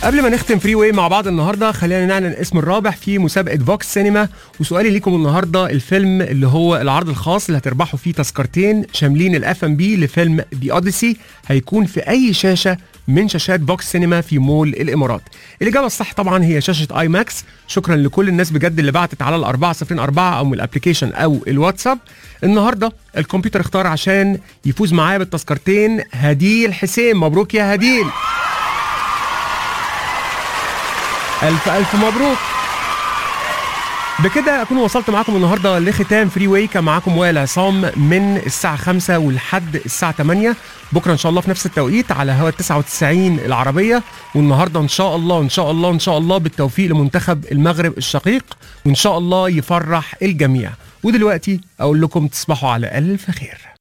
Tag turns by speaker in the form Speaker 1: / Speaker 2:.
Speaker 1: قبل ما نختم فري واي مع بعض النهارده خلينا نعلن اسم الرابح في مسابقه فوكس سينما وسؤالي ليكم النهارده الفيلم اللي هو العرض الخاص اللي هتربحوا فيه تذكرتين شاملين الاف ام بي لفيلم دي اوديسي هيكون في اي شاشه من شاشات فوكس سينما في مول الامارات الاجابه الصح طبعا هي شاشه اي ماكس شكرا لكل الناس بجد اللي بعتت على الأربعة صفرين أربعة او من الابلكيشن او الواتساب النهارده الكمبيوتر اختار عشان يفوز معايا بالتذكرتين هديل حسين مبروك يا هديل ألف ألف مبروك بكده أكون وصلت معاكم النهاردة لختام فري واي كان معاكم وائل عصام من الساعة 5 ولحد الساعة 8 بكرة إن شاء الله في نفس التوقيت على هوا 99 العربية والنهاردة إن شاء الله إن شاء الله إن شاء الله بالتوفيق لمنتخب المغرب الشقيق وإن شاء الله يفرح الجميع ودلوقتي أقول لكم تصبحوا على ألف خير